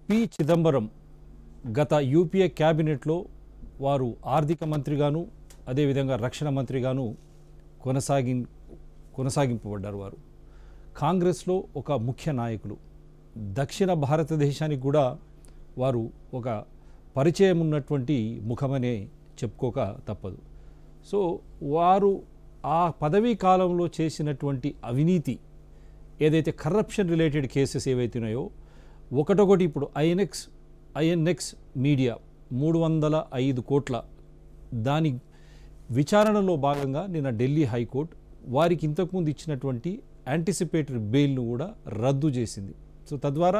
P Chidambaram గత UPA క్యాబినెట్లో వారు ఆర్థిక మంత్రిగాను అదేవిధంగా రక్షణ మంత్రిగాను కొనసాగి కొనసాగింపబడ్డారు వారు కాంగ్రెస్లో ఒక ముఖ్య నాయకులు దక్షిణ భారతదేశానికి కూడా వారు ఒక పరిచయం ఉన్నటువంటి ముఖమనే చెప్పుకోక తప్పదు సో వారు ఆ పదవీ కాలంలో చేసినటువంటి అవినీతి ఏదైతే కరప్షన్ రిలేటెడ్ కేసెస్ ఏవైతే ఉన్నాయో ఒకటొకటి ఇప్పుడు ఐఎన్ఎక్స్ ఐఎన్ఎక్స్ మీడియా మూడు వందల ఐదు కోట్ల దాని విచారణలో భాగంగా నిన్న ఢిల్లీ హైకోర్టు వారికి ఇంతకుముందు ఇచ్చినటువంటి యాంటిసిపేటరీ బెయిల్ను కూడా రద్దు చేసింది సో తద్వారా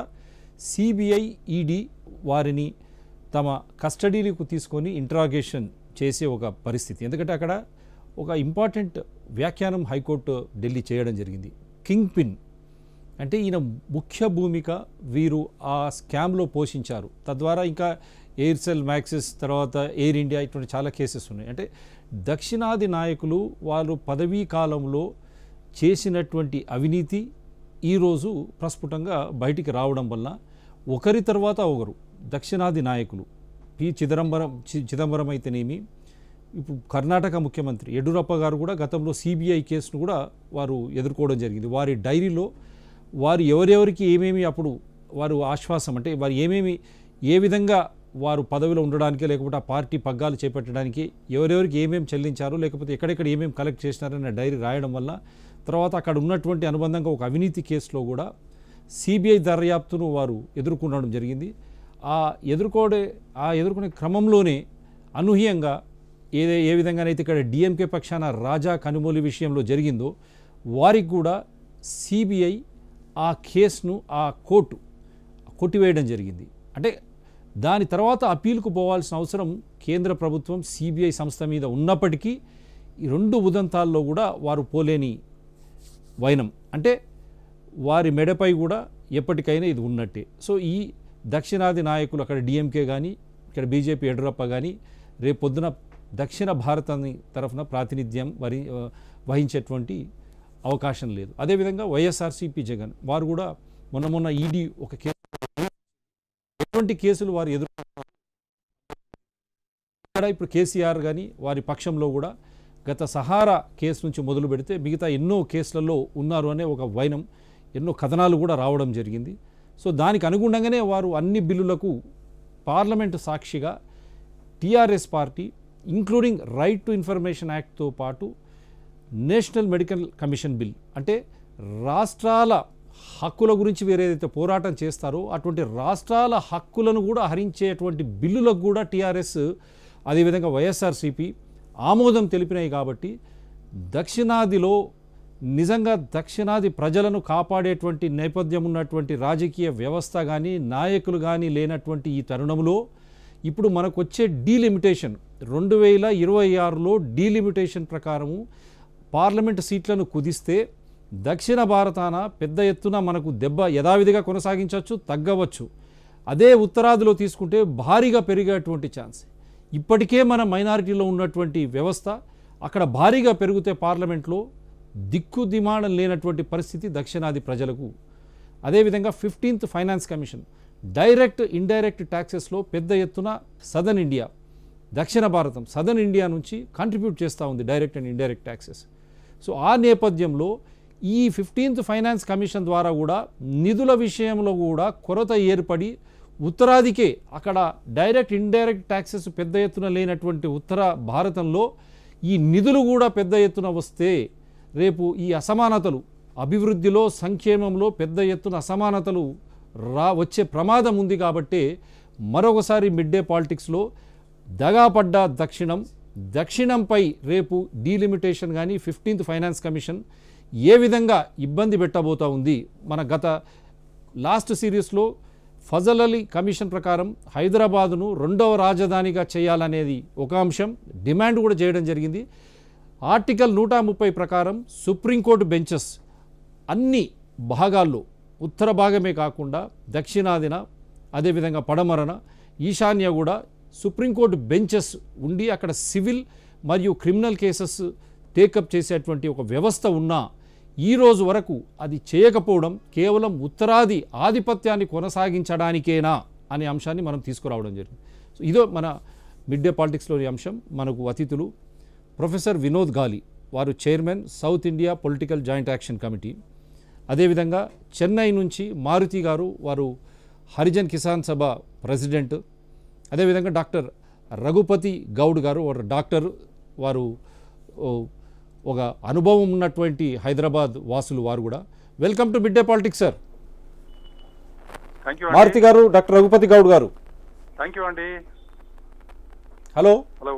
సిబిఐ ఈడీ వారిని తమ కస్టడీలకు తీసుకొని ఇంట్రాగేషన్ చేసే ఒక పరిస్థితి ఎందుకంటే అక్కడ ఒక ఇంపార్టెంట్ వ్యాఖ్యానం హైకోర్టు ఢిల్లీ చేయడం జరిగింది కింగ్ పిన్ అంటే ఈయన ముఖ్య భూమిక వీరు ఆ స్కామ్లో పోషించారు తద్వారా ఇంకా ఎయిర్సెల్ మ్యాక్సిస్ తర్వాత ఎయిర్ ఇండియా ఇటువంటి చాలా కేసెస్ ఉన్నాయి అంటే దక్షిణాది నాయకులు వాళ్ళు పదవీ కాలంలో చేసినటువంటి అవినీతి ఈరోజు ప్రస్ఫుటంగా బయటికి రావడం వల్ల ఒకరి తర్వాత ఒకరు దక్షిణాది నాయకులు పి చిదంబరం చి- చిదంబరం అయితేనేమి ఇప్పుడు కర్ణాటక ముఖ్యమంత్రి యడ్యూరప్ప గారు కూడా గతంలో సిబిఐ కేసును కూడా వారు ఎదుర్కోవడం జరిగింది వారి డైరీలో వారు ఎవరెవరికి ఏమేమి అప్పుడు వారు ఆశ్వాసం అంటే వారు ఏమేమి ఏ విధంగా వారు పదవిలో ఉండడానికి లేకపోతే ఆ పార్టీ పగ్గాలు చేపట్టడానికి ఎవరెవరికి ఏమేమి చెల్లించారు లేకపోతే ఎక్కడెక్కడ ఏమేమి కలెక్ట్ చేసినారనే డైరీ రాయడం వల్ల తర్వాత అక్కడ ఉన్నటువంటి అనుబంధంగా ఒక అవినీతి కేసులో కూడా సిబిఐ దర్యాప్తును వారు ఎదుర్కొనడం జరిగింది ఆ ఎదుర్కోడే ఆ ఎదుర్కొనే క్రమంలోనే అనూహ్యంగా ఏదే ఏ విధంగానైతే ఇక్కడ డిఎంకే పక్షాన రాజా కనుమూలి విషయంలో జరిగిందో వారికి కూడా సిబిఐ ఆ కేసును ఆ కోర్టు కొట్టివేయడం జరిగింది అంటే దాని తర్వాత అప్పీల్కు పోవాల్సిన అవసరం కేంద్ర ప్రభుత్వం సిబిఐ సంస్థ మీద ఉన్నప్పటికీ ఈ రెండు ఉదంతాల్లో కూడా వారు పోలేని వైనం అంటే వారి మెడపై కూడా ఎప్పటికైనా ఇది ఉన్నట్టే సో ఈ దక్షిణాది నాయకులు అక్కడ డిఎంకే కానీ ఇక్కడ బీజేపీ యడ్యూరప్ప కానీ రేపు పొద్దున దక్షిణ భారతాన్ని తరఫున ప్రాతినిధ్యం వరి ఆ, వహించేటువంటి అవకాశం లేదు అదేవిధంగా వైఎస్ఆర్సీపీ జగన్ వారు కూడా మొన్న మొన్న ఈడీ ఒక కేసు ఎటువంటి కేసులు వారు ఎదురు ఇక్కడ ఇప్పుడు కేసీఆర్ కానీ వారి పక్షంలో కూడా గత సహారా కేసు నుంచి మొదలు పెడితే మిగతా ఎన్నో కేసులలో ఉన్నారు అనే ఒక వైనం ఎన్నో కథనాలు కూడా రావడం జరిగింది సో దానికి అనుగుణంగానే వారు అన్ని బిల్లులకు పార్లమెంటు సాక్షిగా TRS party including right to information యాక్ట్తో పాటు నేషనల్ మెడికల్ కమిషన్ బిల్ అంటే రాష్ట్రాల హక్కుల గురించి వేరేదైతే పోరాటం చేస్తారో అటువంటి రాష్ట్రాల హక్కులను కూడా హరించేటువంటి బిల్లులకు కూడా టీఆర్ఎస్ అదేవిధంగా వైఎస్ఆర్సీపీ ఆమోదం తెలిపినాయి కాబట్టి దక్షిణాదిలో నిజంగా దక్షిణాది ప్రజలను కాపాడేటువంటి నేపథ్యం ఉన్నటువంటి రాజకీయ వ్యవస్థ కానీ నాయకులు కానీ లేనటువంటి ఈ తరుణంలో ఇప్పుడు మనకు వచ్చే డీలిమిటేషన్ రెండు వేల ఇరవై ఆరులో డీలిమిటేషన్ ప్రకారము పార్లమెంటు సీట్లను కుదిస్తే దక్షిణ భారతాన పెద్ద ఎత్తున మనకు దెబ్బ యథావిధిగా కొనసాగించవచ్చు తగ్గవచ్చు అదే ఉత్తరాదిలో తీసుకుంటే భారీగా పెరిగేటువంటి ఛాన్స్ ఇప్పటికే మన మైనారిటీలో ఉన్నటువంటి వ్యవస్థ అక్కడ భారీగా పెరిగితే పార్లమెంట్లో దిక్కు దిమాణం లేనటువంటి పరిస్థితి దక్షిణాది ప్రజలకు అదేవిధంగా fifteenth finance commission direct indirect ట్యాక్సెస్లో పెద్ద ఎత్తున సదర్న్ ఇండియా దక్షిణ భారతం సదర్న్ ఇండియా నుంచి కంట్రిబ్యూట్ చేస్తూ ఉంది direct and indirect taxes so ఆ నేపథ్యంలో ఈ ఫిఫ్టీన్త్ ఫైనాన్స్ కమిషన్ ద్వారా కూడా నిధుల విషయంలో కూడా కొరత ఏర్పడి ఉత్తరాదికే అక్కడ డైరెక్ట్ ఇండైరెక్ట్ ట్యాక్సెస్ పెద్ద ఎత్తున లేనటువంటి ఉత్తర భారతంలో ఈ నిధులు కూడా పెద్ద ఎత్తున వస్తే రేపు ఈ అసమానతలు అభివృద్ధిలో సంక్షేమంలో పెద్ద ఎత్తున అసమానతలు రా వచ్చే ప్రమాదం ఉంది కాబట్టి మరొకసారి మిడ్ డే పాలిటిక్స్లో దగాపడ్డ దక్షిణం దక్షిణంపై రేపు డీలిమిటేషన్ కానీ ఫిఫ్టీన్త్ ఫైనాన్స్ కమిషన్ ఏ విధంగా ఇబ్బంది పెట్టబోతా ఉంది మన గత లాస్ట్ సిరీస్లో ఫజల్ అలీ కమిషన్ ప్రకారం హైదరాబాదును రెండవ రాజధానిగా చేయాలనేది ఒక అంశం డిమాండ్ కూడా చేయడం జరిగింది ఆర్టికల్ నూట ముప్పై ప్రకారం సుప్రీంకోర్టు బెంచెస్ అన్ని భాగాల్లో ఉత్తర భాగమే కాకుండా దక్షిణాదిన అదేవిధంగా పడమరన ఈశాన్య కూడా సుప్రీంకోర్టు బెంచెస్ ఉండి అక్కడ సివిల్ మరియు క్రిమినల్ కేసెస్ టేకప్ చేసేటువంటి ఒక వ్యవస్థ ఉన్నా ఈ రోజు వరకు అది చేయకపోవడం కేవలం ఉత్తరాది ఆధిపత్యాన్ని కొనసాగించడానికేనా అనే అంశాన్ని మనం తీసుకురావడం జరిగింది సో ఇదో మన మిడ్ డే పాలిటిక్స్లోని అంశం మనకు అతిథులు ప్రొఫెసర్ వినోద్ గాలి వారు chairman South India political joint action committee అదేవిధంగా చెన్నై నుంచి మారుతి గారు వారు హరిజన్ కిసాన్ సభ ప్రెసిడెంట్ అదేవిధంగా డాక్టర్ రఘుపతి గౌడ్ గారు వారు డాక్టర్ వారు ఓ, ఒక అనుభవం ఉన్నటువంటి హైదరాబాద్ వాసులు వారు కూడా welcome to mid day politics sir thank you Maruti అండి గారు డాక్టర్ రఘుపతి గౌడ్ గారు థ్యాంక్ యూ అండి hello hello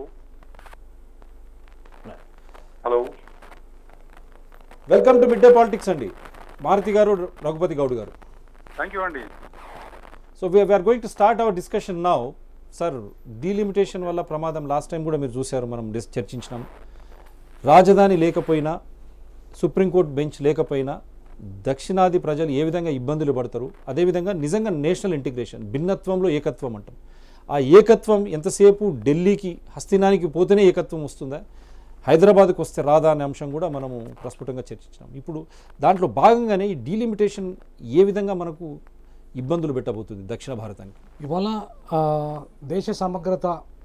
hello welcome to mid day politics అండి మారుతి గారు రఘుపతి గౌడ్ గారు థ్యాంక్ యూ అండి so we are going to start our discussion now sir delimitation వల్ల ప్రమాదం లాస్ట్ టైం కూడా మీరు చూశారు మనం డిస్ చర్చించినాం రాజధాని లేకపోయినా సుప్రీంకోర్టు బెంచ్ లేకపోయినా దక్షిణాది ప్రజలు ఏ విధంగా ఇబ్బందులు పడతారు అదేవిధంగా నిజంగా నేషనల్ ఇంటిగ్రేషన్ భిన్నత్వంలో ఏకత్వం అంటాం ఆ ఏకత్వం ఎంతసేపు ఢిల్లీకి హస్తినానికి పోతేనే ఏకత్వం వస్తుందా హైదరాబాద్కి వస్తే రాదా అనే అంశం కూడా మనము ప్రస్ఫుటంగా చర్చించినాం ఇప్పుడు దాంట్లో భాగంగానే ఈ డీలిమిటేషన్ ఏ విధంగా మనకు ఇబ్బందులు పెట్టబోతుంది దక్షిణ భారతానికి ఇవాళ ఆ, దేశ సమగ్రత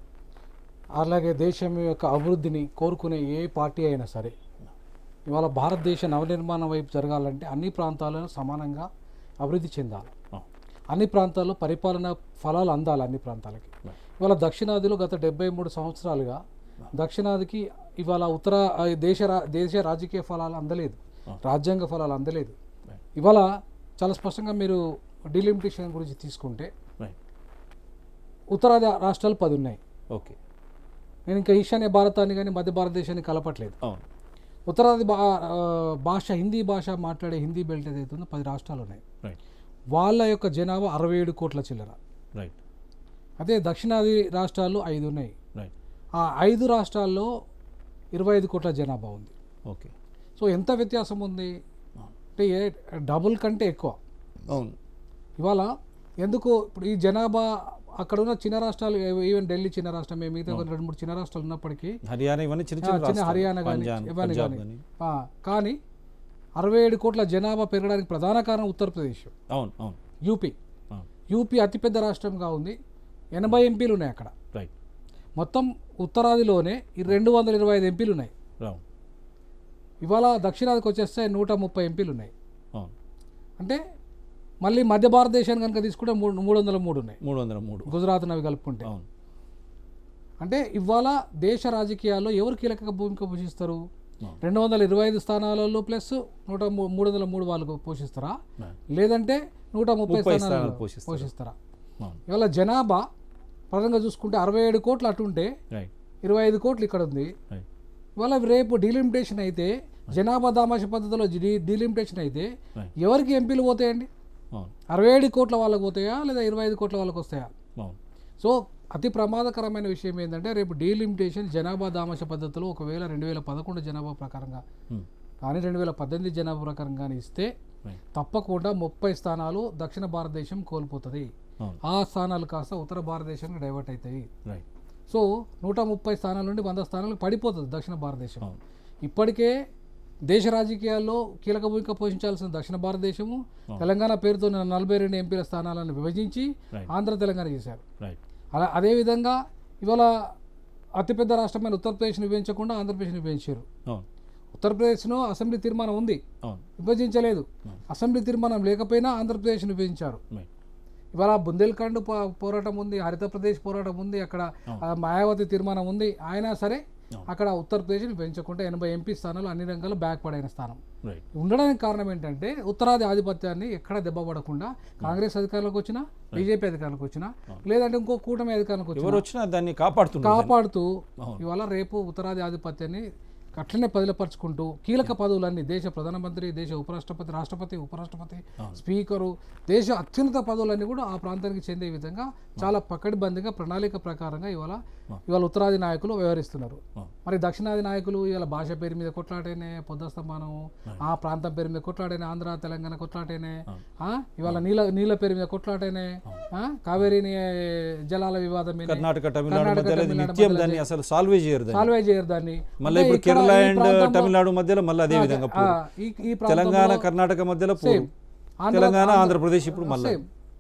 అలాగే దేశం యొక్క అభివృద్ధిని కోరుకునే ఏ పార్టీ అయినా సరే ఇవాళ భారతదేశ నవనిర్మాణం వైపు జరగాలంటే అన్ని ప్రాంతాలను సమానంగా అభివృద్ధి చెందాలి అన్ని ప్రాంతాల్లో పరిపాలన ఫలాలు అందాలి అన్ని ప్రాంతాలకి ఇవాళ దక్షిణాదిలో గత డెబ్బై మూడు సంవత్సరాలుగా దక్షిణాదికి ఇవాళ ఉత్తర ఆ, దేశ రా- దేశ రాజకీయ ఫలాలు అందలేదు రాజ్యాంగ ఫలాలు అందలేదు ఇవాళ చాలా స్పష్టంగా మీరు డీలిమిటేషన్ గురించి తీసుకుంటే రైట్ ఉత్తరాది రాష్ట్రాలు పది ఉన్నాయి ఓకే నేను ఇంకా ఈశాన్య భారతాన్ని కానీ మధ్య భారతదేశాన్ని కలపట్లేదు అవును ఉత్తరాది భా ఆ, భాష హిందీ భాష మాట్లాడే హిందీ బెల్ట్ ఏదైతే ఉందో పది రాష్ట్రాలు ఉన్నాయి రైట్ వాళ్ళ యొక్క జనాభా అరవై ఏడు కోట్ల చిల్లర రైట్ అదే దక్షిణాది రాష్ట్రాలు ఐదు ఉన్నాయి రైట్ ఆ ఐదు రాష్ట్రాల్లో ఇరవై ఐదు కోట్ల జనాభా ఉంది ఓకే సో ఎంత వ్యత్యాసం ఉంది అంటే ఏ డబుల్ కంటే ఎక్కువ అవును ఇవాళ ఎందుకు ఇప్పుడు ఈ జనాభా అక్కడ ఉన్న చిన్న రాష్ట్రాలు ఈవెన్ ఢిల్లీ చిన్న రాష్ట్రం మేము మిగతా ఒక రెండు మూడు చిన్న రాష్ట్రాలు ఉన్నప్పటికీ హర్యానా ఇవన్నీ చిన్న ఆ, చిన్న చిన్న రాష్ట్రాలు. హర్యానా కానీ పంజాబ్ ఇవన్నీ పంజాబ్ కానీ కానీ కానీ అరవై ఏడు కోట్ల జనాభా పెరగడానికి ప్రధాన కారణం ఉత్తరప్రదేశ్ అవును అవును యూపీ అవును యూపీ అతిపెద్ద రాష్ట్రంగా ఉంది ఎనభై ఎంపీలు ఉన్నాయి అక్కడ రైట్ మొత్తం ఉత్తరాదిలోనే ఈ రెండు వందల ఇరవై ఐదు ఎంపీలు ఉన్నాయి అవును ఇవాళ దక్షిణాదికి వచ్చేస్తే నూట ముప్పై ఎంపీలు ఉన్నాయి అవును అంటే మళ్ళీ మధ్య భారతదేశాన్ని కనుక తీసుకుంటే మూడు మూడు వందల మూడు ఉన్నాయి మూడు వందల మూడు గుజరాత్ అవి కలుపుకుంటే అవును అంటే ఇవాళ దేశ రాజకీయాల్లో ఎవరు కీలక భూమిక పోషిస్తారు అవును. రెండు వందల ఇరవై ఐదు స్థానాలలో ప్లస్ నూట మూ- మూడు వందల మూడు వాళ్ళు పోషిస్తారా Right. లేదంటే నూట ముప్పై ముప్పై స్థానాలు స్థానాలు పోషిస్తారా? పోషిస్తారా అవును ఇవాళ జనాభా ప్రధానంగా చూసుకుంటే అరవై ఏడు కోట్లు అటుంటే రైట్ ఇరవై ఐదు కోట్లు ఇక్కడ ఉంది రైట్ ఇవాళ రేపు డీలిమిటేషన్ అయితే జనాభా దామాష పద్ధతిలో డీ డీలిమిటేషన్ అయితే Right. ఎవరికి ఎంపీలు పోతాయండి అవును అరవై ఏడు కోట్ల వాళ్ళకి పోతాయా లేదా ఇరవై ఐదు కోట్ల వాళ్ళకి వస్తాయా అవును సో అతి ప్రమాదకరమైన విషయం ఏంటంటే రేపు డీలిమిటేషన్ జనాభా దామాష పద్ధతిలో ఒకవేళ రెండు వేల పదకొండు జనాభా ప్రకారంగా Hmm. కానీ రెండు వేల పద్దెనిమిది జనాభా ప్రకారం కానీ ఇస్తే రైట్ తప్పకుండా ముప్పై స్థానాలు దక్షిణ భారతదేశం కోల్పోతుంది అవును ఆ స్థానాలు కాస్త ఉత్తర భారతదేశానికి డైవర్ట్ అవుతాయి రైట్ సో నూట ముప్పై స్థానాల నుండి వంద స్థానాలకు పడిపోతుంది దక్షిణ భారతదేశం అవును ఇప్పటికే దేశ రాజకీయాల్లో కీలక భూమిక పోషించాల్సిన దక్షిణ భారతదేశము తెలంగాణ పేరుతో నలభై రెండు ఎంపీల స్థానాలను విభజించి Right. ఆంధ్ర తెలంగాణ చేశారు రైట్ అలా అదేవిధంగా ఇవాళ అతిపెద్ద రాష్ట్రమైన ఉత్తరప్రదేశ్ని విభజించకుండా ఆంధ్రప్రదేశ్ని విభజించారు అవును ఉత్తరప్రదేశ్లో అసెంబ్లీ తీర్మానం ఉంది అవును విభజించలేదు అసెంబ్లీ తీర్మానం లేకపోయినా ఆంధ్రప్రదేశ్ని విభజించారు రైట్ ఇవాళ బుందేల్ఖండ్ పో- పోరాటం ఉంది హరితప్రదేశ్ పోరాటం ఉంది అక్కడ ఆ, మాయావతి తీర్మానం ఉంది అయినా సరే అక్కడ ఉత్తరప్రదేశ్ని పెంచకుండా ఎనభై ఎంపీ స్థానాలు అన్ని రంగాల్లో బ్యాక్ పడైన స్థానం రైట్ ఉండడానికి కారణం ఏంటంటే ఉత్తరాది ఆధిపత్యాన్ని ఎక్కడ దెబ్బపడకుండా కాంగ్రెస్ అధికారులకు వచ్చినా బీజేపీ అధికారులకు వచ్చినా లేదంటే ఇంకో కూటమి అధికారులకు వచ్చినా ఎవరు వచ్చినా దాన్ని కాపాడుతున్నారు కాపాడుతూ అవును. ఇవాళ రేపు ఉత్తరాది ఆధిపత్యాన్ని అట్లనే పదిలపరుచుకుంటూ కీలక పదవులన్నీ దేశ ప్రధానమంత్రి దేశ ఉపరాష్ట్రపతి రాష్ట్రపతి ఉపరాష్ట్రపతి స్పీకరు దేశ అత్యున్నత పదవులన్నీ కూడా ఆ ప్రాంతానికి చెందే విధంగా చాలా పకడ్బందీగా ప్రణాళిక ప్రకారంగా ఇవాళ ఇవాళ ఉత్తరాది నాయకులు వ్యవహరిస్తున్నారు అవును. మరి దక్షిణాది నాయకులు ఇవాళ భాష పేరు మీద కొట్లాటేనే పొద్దస్తమానం ఆ ప్రాంతం పేరు మీద కొట్లాటేనే ఆంధ్ర తెలంగాణ కొట్లాటేనే ఆ? ఇవాళ నీళ్ళ నీళ్ళ పేరు మీద కొట్లాటేనే ఆ? కావేరీ నీ- జలాల వివాదం మీద కర్ణాటక తమిళనాడు కర్ణాటక, మధ్యలో ఇది తమిళనాడు నిత్యం మధ్యలో దాన్ని అసలు సాల్వే చేయరు దాన్ని సాల్వే చేయరు దాన్ని మళ్ళీ అంటే ఇప్పుడు ఇక్కడ కేరళ ఈ అండ్ ప్రాంతంలో- తమిళనాడు మధ్యలో మళ్ళీ అదే విధంగా ఆ, పోరు. ఈ ఈ ప్రాంతంలో తెలంగాణ కర్ణాటక మధ్యలో పోరు ఆంధ్ర- తెలంగాణ ఆంధ్ర- ఆంధ్రప్రదేశ్ ఇప్పుడు మళ్ళీ సేమ్.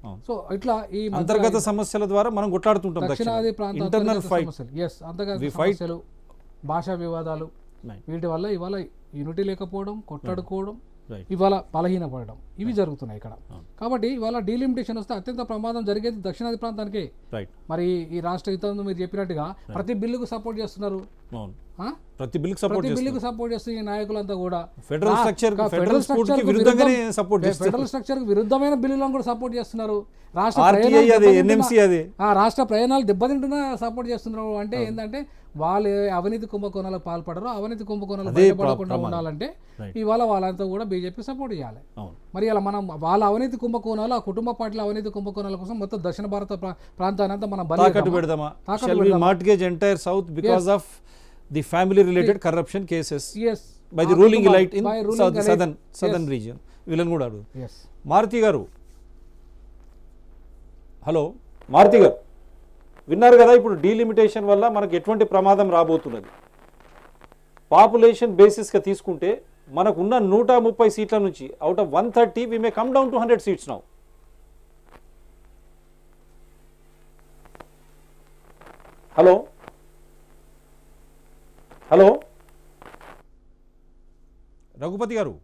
అవును. సో ఇట్లా ఈ మధ్య అంతర్గత సమస్యల ద్వారా మనం కొట్లాడుతుంటాం దక్షిణాది ప్రాంత ఇంటర్నల్ అంతర్గత ఫైట్ సమస్యలు ఎస్ అంతర్గత We fight. సమస్యలు భాషా వివాదాలు Right. వీటి వల్ల ఇవాళ యూనిటీ లేకపోవడం కొట్లాడుకోవడం రైట్ ఇవాళ బలహీనపడడం ఇవి జరుగుతున్నాయి ఇక్కడ కాబట్టి ఇవాళ డీలిమిటేషన్ వస్తే అత్యంత ప్రమాదం జరిగేది దక్షిణాది ప్రాంతానికి రైట్ మరి ఈ రాష్ట్ర హితం మీరు చెప్పినట్టుగా ప్రతి బిల్లుకు సపోర్ట్ చేస్తున్నారు అవును ఆ? ప్రతి బిల్కి సపోర్ట్ ప్రతి చేస్తారు బిల్లుకు సపోర్ట్ చేస్తున్న ఈ నాయకులంతా కూడా ఫెడరల్ రా- స్ట్రక్చర్ కా- ఫెడరల్ ఫెడరల్ స్కూల్ కి స్ట్రక్చర్కు విరుద్ధంగానే విరుద్ధం- సపోర్ట్ చేస్తారు ఫెడరల్ స్ట్రక్చర్ కు విరుద్ధమైన బిల్లులను కూడా సపోర్ట్ చేస్తున్నారు రాష్ట్ర ఆర్టీఐ ప్రయోజనాలు అది దెబ్బతింటున్న- ఎన్ఎంసీ అది ఆ రాష్ట్ర ప్రయాణాలు దెబ్బతింటున్నా సపోర్ట్ చేస్తున్నారు అంటే ఏంటంటే వాళ్ళు ఏ అవినీతి కుంభకోణాలకు పాల్పడరు అవినీతి కుంభకోణాలు అదే ప్ర- బయటపడకుండా ప్రమాదం. ఉండాలంటే Right. ఇవాళ వాళ్ళంతా కూడా బీజేపీ సపోర్ట్ చేయాలి అవును మరి అలా మనం వాళ్ళ అవినీతి కుంభకోణాలు ఆ కుటుంబ పార్టీల అవినీతి కుంభకోణాల కోసం మొత్తం దక్షిణ భారత ప్రా- ప్రాంతాన్ని అంతా మనం బలి తాకట్టు చేద్దామా? పెడదామా తాకట్టు షెల్ వి పెడదామా? Mortgage entire South because of the family related corruption cases Yes. By the ఆ రూలింగ్ కుటుంబ- elite in by ruling elite. Southern southern Yes. Region వీళ్ళని కూడా అడుగు Yes. మారుతి గారు హలో మారుతి గారు విన్నారు కదా ఇప్పుడు డీలిమిటేషన్ వల్ల మనకు ఎటువంటి ప్రమాదం రాబోతున్నది పాపులేషన్ బేసిస్గా తీసుకుంటే మనకున్న నూట ముప్పై సీట్ల నుంచి out of one thirty we may come down to hundred seats now hello hello Raghupati గారు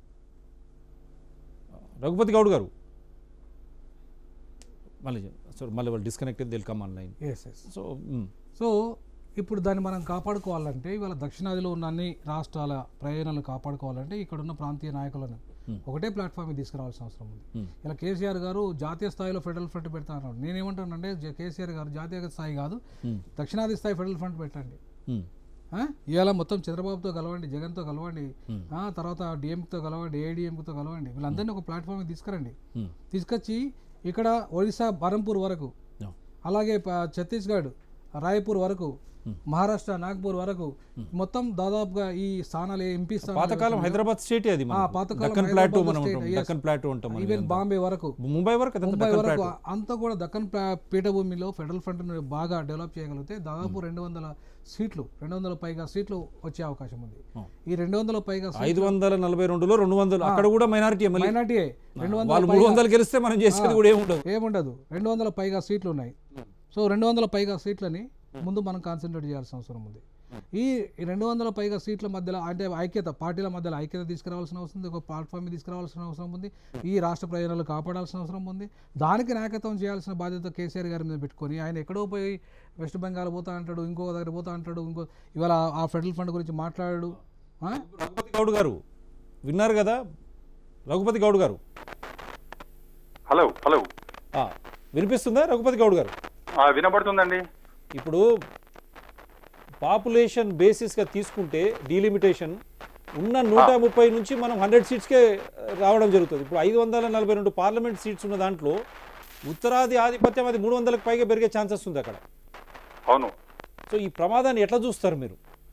రఘుపతి గౌడ్ గారు మళ్ళీ సో మళ్ళీ వాళ్ళు disconnected they'll come online Yes, yes. So so ఇప్పుడు దాన్ని మనం కాపాడుకోవాలంటే ఇవాళ దక్షిణాదిలో ఉన్న అన్ని రాష్ట్రాల ప్రయోజనాలు కాపాడుకోవాలంటే ఇక్కడ ఉన్న ప్రాంతీయ నాయకులను ఒకటే ప్లాట్ఫామ్ తీసుకురావాల్సిన అవసరం ఉంది ఇలా కేసీఆర్ గారు జాతీయ స్థాయిలో ఫెడరల్ ఫ్రంట్ పెడతా అన్నాడు నేనేమంటానంటే జ- కేసీఆర్ గారు జాతీయ స్థాయి కాదు దక్షిణాది స్థాయి ఫెడరల్ ఫ్రంట్ పెట్టండి ఆ? ఇవాళ మొత్తం చంద్రబాబుతో కలవండి జగన్తో కలవండి ఆ, తర్వాత డిఎంతో కలవండి ఏడిఎంతో కలవండి వీళ్ళందరినీ ఒక ప్లాట్ఫామ్ తీసుకురండి తీసుకొచ్చి ఇక్కడ ఒడిశా బరంపూర్ వరకు అలాగే ప- ఛత్తీస్గఢ్ రాయ్పూర్ వరకు మహారాష్ట్ర నాగ్పూర్ వరకు మొత్తం దాదాపుగా ఈ స్థానాలు ఎంపీ పాతకాలం హైదరాబాద్ స్టేట్ అది ఆ, పాతకాలం దక్కన్ ప్లాటూ హైదరాబాద్ మనం state, ఉంటాం yes. దక్కన్ ప్లాటూ ఉంటాం మనం ఈవెన్ ఇదంతా. బాంబే వరకు ముంబై వరకు అదంతా ముంబై దక్కన్ వరకు ప్లాటూ అంతా కూడా దక్కన్ ప్లా- పీఠభూమిలో ఫెడరల్ ఫ్రంట్ బాగా డెవలప్ చేయగలిగితే దాదాపు రెండు వందల సీట్లు రెండు వందల పైగా సీట్లు వచ్చే అవకాశం ఉంది ఈ రెండు వందల పైగా ఐదు వందల నలభై రెండులో రెండు వందలు అక్కడ కూడా మైనారిటీ మళ్ళీ మైనార్టీ రెండు వందల వాళ్ళు మూడు వందలు గెలిస్తే మనం చేసేది కూడా ఏముండదు ఏముండదు రెండు వందల పైగా సీట్లు ఉన్నాయి సో రెండు వందల పైగా సీట్లని ముందు మనం కాన్సన్ట్రేట్ చేయాల్సిన అవసరం ఉంది ఈ ఈ రెండు వందల పైగా సీట్ల మధ్యలో అంటే ఐక్యత పార్టీల మధ్యలో ఐక్యత తీసుకురావాల్సిన అవసరం ఉంది ఒక ప్లాట్ఫామ్ తీసుకురావాల్సిన అవసరం ఉంది ఈ రాష్ట్ర ప్రయోజనాలు కాపాడాల్సిన అవసరం ఉంది దానికి నాయకత్వం చేయాల్సిన బాధ్యత కేసీఆర్ గారి మీద పెట్టుకొని ఆయన ఎక్కడో పోయి వెస్ట్ బెంగాల్ పోతా అంటాడు ఇంకో దగ్గర పోతా అంటాడు ఇంకో ఇవాళ ఆ ఫెడరల్ ఫండ్ గురించి మాట్లాడాడు ఆ? రఘుపతి గౌడ్ గారు విన్నారు కదా రఘుపతి గౌడ్ గారు హలో హలో ఆ, వినిపిస్తుందా రఘుపతి గౌడ్ గారు ఆ, వినపడుతుందండి ఇప్పుడు పాపులేషన్ బేసిస్గా తీసుకుంటే డీలిమిటేషన్ ఉన్న నూట ముప్పై నుంచి మనం హండ్రెడ్ సీట్స్కే రావడం జరుగుతుంది ఇప్పుడు ఐదు వందల నలభై రెండు పార్లమెంట్ సీట్స్ ఉన్న దాంట్లో ఉత్తరాది ఆధిపత్యం అది మూడు వందలకు పైగా పెరిగే ఛాన్సెస్ ఉంది అక్కడ అవును సో ఈ ప్రమాదాన్ని ఎట్లా చూస్తారు మీరు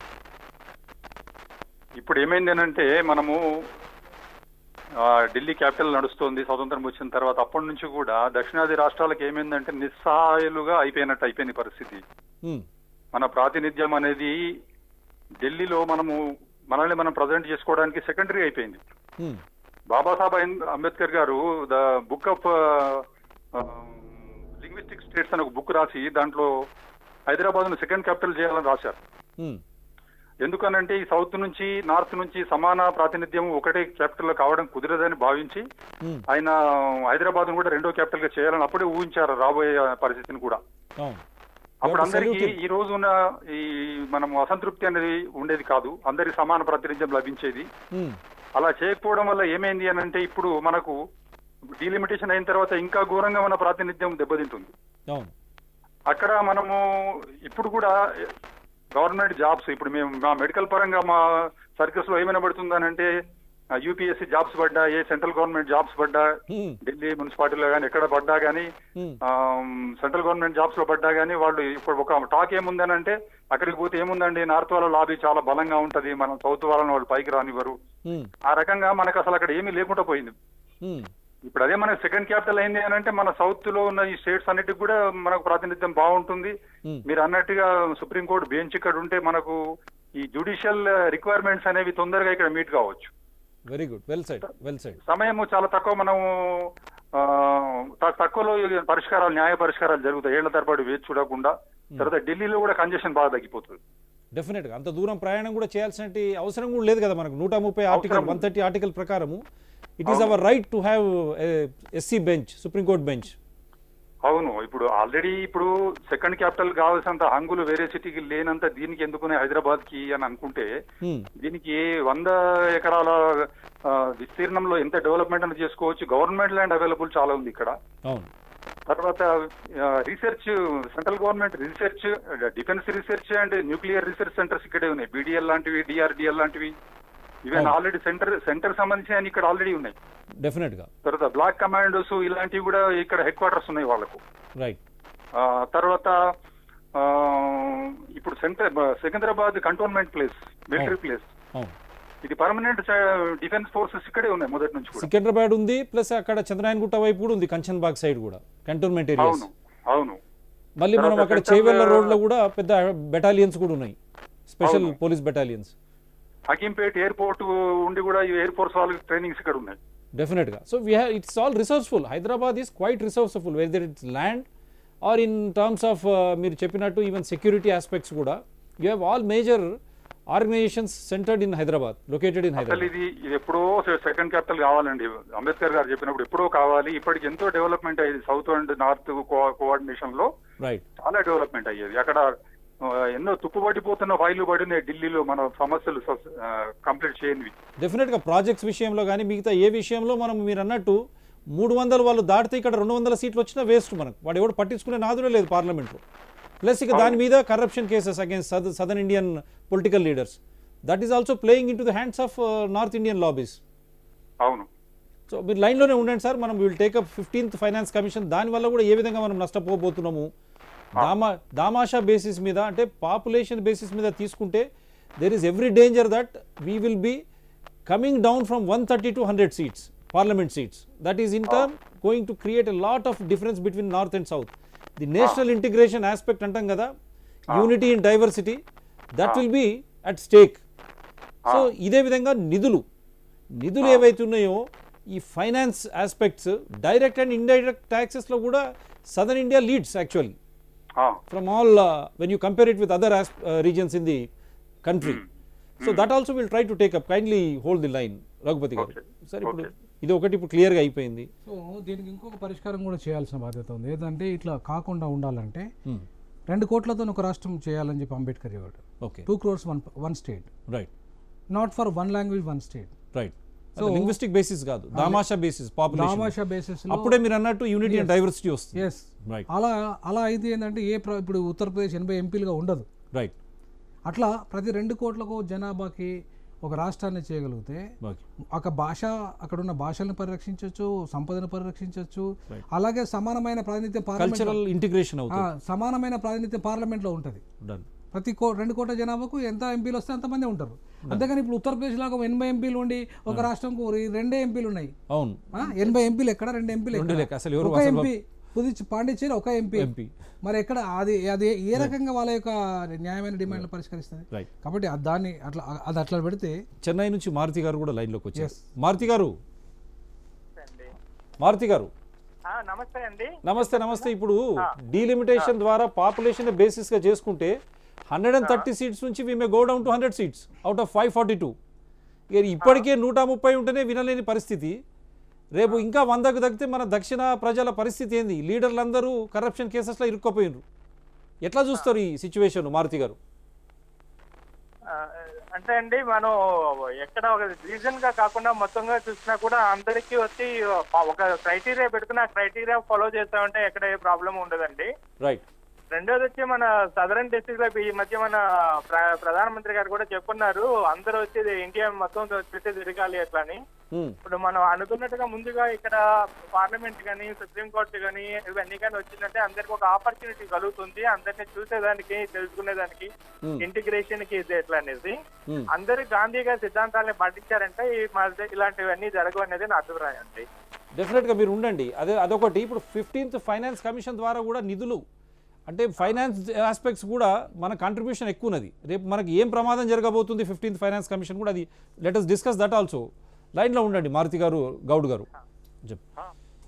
ఇప్పుడు ఏమైంది అంటే మనము ఆ, ఢిల్లీ క్యాపిటల్ నడుస్తోంది స్వతంత్రం వచ్చిన తర్వాత అప్పటి నుంచి కూడా దక్షిణాది రాష్ట్రాలకు ఏమైందంటే నిస్సహాయులుగా అయిపోయినట్టు అయిపోయింది పరిస్థితి ఉమ్, మన ప్రాతినిధ్యం అనేది ఢిల్లీలో మనము మనల్ని మనం ప్రజెంట్ చేసుకోవడానికి సెకండరీ అయిపోయింది ఉమ్, బాబాసాహెబ్ అం- అంబేద్కర్ గారు the book of linguistic states అని ఒక బుక్ రాసి దాంట్లో హైదరాబాద్ ను సెకండ్ క్యాపిటల్ చేయాలని రాశారు ఉమ్, ఎందుకనంటే ఈ సౌత్ నుంచి నార్త్ నుంచి సమాన ప్రాతినిధ్యం ఒకటే క్యాపిటల్ లో కావడం కుదరదని భావించి ఉమ్, ఆయన హైదరాబాద్ కూడా రెండో క్యాపిటల్ గా చేయాలని అప్పుడే ఊహించారు రాబోయే పరిస్థితిని కూడా అవును అప్పుడు You have to అందరికీ salute him. ఈ రోజున ఈ మనం అసంతృప్తి అనేది ఉండేది కాదు అందరి సమాన ప్రాతినిధ్యం లభించేది ఉమ్, అలా చేయకపోవడం వల్ల ఏమైంది అని అంటే ఇప్పుడు మనకు డీలిమిటేషన్ అయిన తర్వాత ఇంకా ఘోరంగా మన ప్రాతినిధ్యం దెబ్బతింటుంది అవును అక్కడ మనము ఇప్పుడు కూడా గవర్నమెంట్ జాబ్స్ ఇప్పుడు మేము మా మెడికల్ పరంగా మా సర్కిల్స్ లో ఏమైనా పడుతుందనంటే యూపీఎస్సీ జాబ్స్ పడ్డా ఏ సెంట్రల్ గవర్నమెంట్ జాబ్స్ పడ్డా ఉమ్, ఢిల్లీ మున్సిపాలిటీలో కానీ ఎక్కడ పడ్డా కానీ ఉమ్, సెంట్రల్ గవర్నమెంట్ జాబ్స్ లో పడ్డా కానీ వాళ్ళు ఇప్పుడు ఒక టాక్ ఏముందనంటే అక్కడికి పోతే ఏముందండి నార్త్ వాళ్ళ లాబీ చాలా బలంగా ఉంటది మనం సౌత్ వాళ్ళని వాళ్ళు పైకి రానివ్వరు ఉమ్, ఆ రకంగా మనకు అసలు అక్కడ ఏమీ లేకుండా పోయింది ఉమ్, ఇప్పుడు అదే మనకి సెకండ్ క్యాపిటల్ అయింది అని అంటే మన సౌత్ లో ఉన్న ఈ స్టేట్స్ అన్నిటికి కూడా మనకు ప్రాతినిధ్యం బాగుంటుంది ఉమ్. మీరు అన్నట్టుగా సుప్రీంకోర్టు బెంచ్ ఇక్కడ ఉంటే మనకు ఈ జ్యుడిషియల్ రిక్వైర్మెంట్స్ అనేవి తొందరగా ఇక్కడ మీట్ కావచ్చు very good well said well said సమయం చాలా తక్కువ మనము ఆ, త- తక్కువలో ఈ పరిష్కారాలు న్యాయ పరిష్కారాలు జరుగుతాయి ఏళ్ల తరబడి వేచి చూడకుండా తర్వాత ఢిల్లీలో కూడా కంజెషన్ బాగా తగ్గిపోతుంది డెఫినెట్గా అంత దూరం ప్రయాణం కూడా చేయాల్సిన అవసరం కూడా లేదు కదా మనకు నూట ముప్పై ఆర్టికల్ అవసరం వన్ థర్టీ ఆర్టికల్ ప్రకారము it is our right to have SC bench supreme court bench అవును ఇప్పుడు ఆల్రెడీ ఇప్పుడు సెకండ్ క్యాపిటల్ కావాల్సినంత హంగులు వేరే సిటీకి లేనంత దీనికి ఎందుకునే హైదరాబాద్ కి అని అనుకుంటే దీనికి వంద ఎకరాల ఆ, విస్తీర్ణంలో ఎంత డెవలప్మెంట్ అని చేసుకోవచ్చు గవర్నమెంట్ ల్యాండ్ అవైలబుల్ చాలా ఉంది ఇక్కడ అవును తర్వాత research central government research defence research and nuclear research centres ఇక్కడే ఉన్నాయి బీడీఎల్ లాంటివి డిఆర్డిఎల్ లాంటివి ఈవెన్ అవును. ఆల్రెడీ సెంటర్ సెంటర్ సంబంధించి అని ఇక్కడ ఆల్రెడీ ఉన్నాయి డెఫినెట్గా తర్వాత బ్లాక్ కమాండోస్ ఇలాంటివి కూడా ఇక్కడ హెడ్ క్వార్టర్స్ ఉన్నాయి వాళ్ళకు రైట్ ఆ, తర్వాత ఆ, ఇప్పుడు centre Secunderabad cantonment place military place అవును ఇది పర్మనెంట్ డిఫెన్స్ ఫోర్సెస్ ఇక్కడే ఉన్నాయి మొదటి నుంచి కూడా సికింద్రాబాద్ ఉంది ప్లస్ అక్కడ చంద్రాయన్ గుట్ట వైపు కూడా ఉంది కంచన్ బాగ్ సైడ్ కూడా కంటోన్మెంట్ ఏరియాస్ అవును అవును మళ్ళీ మనం తర్వాత అక్కడ central- చేవెళ్ళ రోడ్లో కూడా పెద్ద బెటాలియన్స్ కూడా ఉన్నాయి స్పెషల్ అవును. పోలీస్ బెటాలియన్స్ హకీంపేట్ ఎయిర్పోర్ట్ ఉండి కూడా ఈ ఎయిర్ ఫోర్స్ వాళ్ళకి ట్రైనింగ్స్ ఇక్కడ ఉన్నాయి డెఫినెట్గా so we have it's all resourceful Hyderabad is quite resourceful whether it's land or in terms of మీరు చెప్పినట్టు ఈవెన్ సెక్యూరిటీ ఆస్పెక్ట్స్ కూడా you have all major organisations centred in Hyderabad located in అసలు హైదరాబాద్ ఇది ఇది ఎప్పుడో సెకండ్ క్యాపిటల్ కావాలండి అంబేద్కర్ గారు చెప్పినప్పుడు ఎప్పుడో కావాలి ఇప్పటికి ఎంతో డెవలప్మెంట్ అయ్యేది సౌత్ అండ్ నార్త్ కోఆర్డినేషన్ లో రైట్ చాలా డెవలప్మెంట్ అయ్యేది అక్కడ ఆ, ఎన్నో తుప్పుపడిపోతున్న ఫైళ్లు పడినాయి ఢిల్లీలో మన సమస్యలు కంప్లీట్ చేయనివి డెఫినెట్గా ప్రాజెక్ట్స్ విషయంలో కానీ మిగతా ఏ విషయంలో మనం మీరు అన్నట్టు మూడు వందలు వాళ్ళు దాటితే ఇక్కడ రెండు వందల సీట్లు వచ్చినా వేస్ట్ మనకు వాడు ఎవడు పట్టించుకునే నాదుడే లేదు పార్లమెంట్లో ప్లస్ ఇక దాని మీద కరప్షన్ కేసెస్ అగేన్స్ సద్ southern Indian political leaders that is also playing into the hands of North Indian lobbies అవును సో మీరు లైన్లోనే ఉండండి సార్ మనం will take up fifteenth finance commission దానివల్ల కూడా ఏ విధంగా మనం నష్టపోబోతున్నాము దామా దామాషా బేసిస్ మీద అంటే పాపులేషన్ బేసిస్ మీద తీసుకుంటే there is every danger that we will be coming down from one thirty to hundred seats parliament seats that is in term going to create a lot of difference between North and South the national integration aspect అంటాం కదా unity in diversity that will be at stake so ఇదే విధంగా నిధులు నిధులు ఏవైతే ఉన్నాయో ఈ finance aspects direct and indirect ట్యాక్సెస్లో కూడా సదర్న్ ఇండియా లీడ్స్ యాక్చువల్లీ ఆ, from all when you compare it with other regions in the country so that also will try to take up kindly hold the line Raghupati గారు Okay. సరే ఇప్పుడు Okay. ఇది ఒకటి ఇప్పుడు క్లియర్గా అయిపోయింది సో దీనికి ఇంకొక పరిష్కారం కూడా చేయాల్సిన బాధ్యత ఉంది ఏదంటే ఇట్లా కాకుండా ఉండాలంటే రెండు కోట్లతో ఒక రాష్ట్రం చేయాలని చెప్పి అంబేద్కర్ చెప్పాడు okay two crores one one state right not for one language one state right linguistic basis కాదు దామాషా బేసిస్ పాపులేషన్ దామాషా బేసిస్ అప్పుడే మీరు అన్నట్టు యూనిటీ అండ్ డైవర్సిటీ వస్తుంది ఎస్ రైట్ అలా అలా అయితే ఏంటంటే ఏ ప్ర- ఇప్పుడు ఉత్తరప్రదేశ్ ఎనభై ఎంపీలుగా ఉండదు రైట్ అట్లా ప్రతి రెండు కోట్లకు జనాభాకి ఒక రాష్ట్రాన్ని చేయగలిగితే ఓకే ఒక భాష అక్కడ ఉన్న భాషలను పరిరక్షించవచ్చు సంపదను పరిరక్షించవచ్చు Right. అలాగే సమానమైన ప్రాతినిధ్యం పార్లమెంట్ కల్చరల్ ఇంటిగ్రేషన్ అవుతుంది సమానమైన ప్రాతినిధ్యం పార్లమెంట్లో ఉంటుంది డన్ ప్రతి కో రెండు కోట్ల జనాభాకు ఎంత ఎంపీలు వస్తే అంతమంది ఉంటారు అంతేగాని ఇప్పుడు ఉత్తరప్రదేశ్ లాగా ఎనభై ఎంపీలు ఉండి ఒక రాష్ట్రంకు ఈ రెండే ఎంపీలు ఉన్నాయి అవును ఆ, ఎనభై ఎంపీలు ఎక్కడ రెండు ఎంపీలు రెండు ఎక్కడ? లెక్క అసలు ఎవరు ఒక అసలు ఎంపీ పుదుచ్చి పాండిచ్చేరి ఒక ఎంపీ ఎంపీ మరి ఎక్కడ అది అది ఏ రకంగా వాళ్ళ యొక్క న్యాయమైన డిమాండ్లు పరిష్కరిస్తుంది రైట్ కాబట్టి ఆ దాన్ని అట్లా అది అట్లా పెడితే చెన్నై నుంచి మారుతి గారు కూడా లైన్లోకి వచ్చారు Yes. మారుతి గారు అండి మారుతి గారు ఆ, నమస్తే అండి నమస్తే నమస్తే ఇప్పుడు డీలిమిటేషన్ ద్వారా పాపులేషన్ బేసిస్ గా చేసుకుంటే హండ్రెడ్ అండ్ థర్టీ సీట్స్ నుంచి we may go down to hundred seats out of five forty two ఇప్పటికే నూట ముప్పై ఉంటేనే వినలేని పరిస్థితి రేపు ఇంకా వందకు తగ్గితే మన దక్షిణ ప్రజల పరిస్థితి ఏంది లీడర్లందరూ కరప్షన్ కేసెస్లో ఇరుక్కోపోయినరు ఎట్లా చూస్తారు ఈ సిచ్యువేషన్ మారుతి గారు ఆ, అంటే అండి మనం ఎక్కడ ఒక రీజన్ గా కాకుండా మొత్తంగా చూసినా కూడా అందరికీ వచ్చి ఒక క్రైటీరియా పెట్టుకుని ఆ క్రైటీరియా ఫాలో చేస్తామంటే ఎక్కడ ఏ ప్రాబ్లం ఉండదండి రైట్ రెండోది వచ్చి మన సదరన్ డిస్ట్రిక్ట్ లో ఈ మధ్య మన ప్ర- ప్రధానమంత్రి గారు కూడా చెప్పున్నారు అందరూ వచ్చి ఇది ఇండియా మొత్తం చుట్టూ తిరగాలి అట్లా అని ఇప్పుడు మనం అనుకున్నట్టుగా ముందుగా ఇక్కడ పార్లమెంట్ కానీ సుప్రీం కోర్టు కానీ ఇవన్నీ కానీ వచ్చిందంటే అందరికి ఒక ఆపర్చునిటీ కలుగుతుంది అందరిని చూసేదానికి తెలుసుకునేదానికి ఇంటిగ్రేషన్ కి ఇది ఎట్లా అనేది అందరూ గాంధీ గారి సిద్ధాంతాలని పాటించారంటే ఈ మధ్య ఇలాంటివన్నీ జరగవు అనేది నా అభిప్రాయం అండి డెఫినెట్గా మీరు ఉండండి అదే అదొకటి ఇప్పుడు ఫిఫ్టీన్త్ ఫైనాన్స్ కమిషన్ ద్వారా కూడా నిధులు అంటే ఫైనాన్స్ ఆస్పెక్ట్స్ కూడా మన కాంట్రిబ్యూషన్ ఎక్కువ ఉన్నది రేపు మనకి ఏం ప్రమాదం జరగబోతుంది ఫిఫ్టీన్త్ ఫైనాన్స్ కమిషన్ కూడా అది let us discuss that also లైన్లో ఉండండి మారుతి గారు గౌడ్ గారు చెప్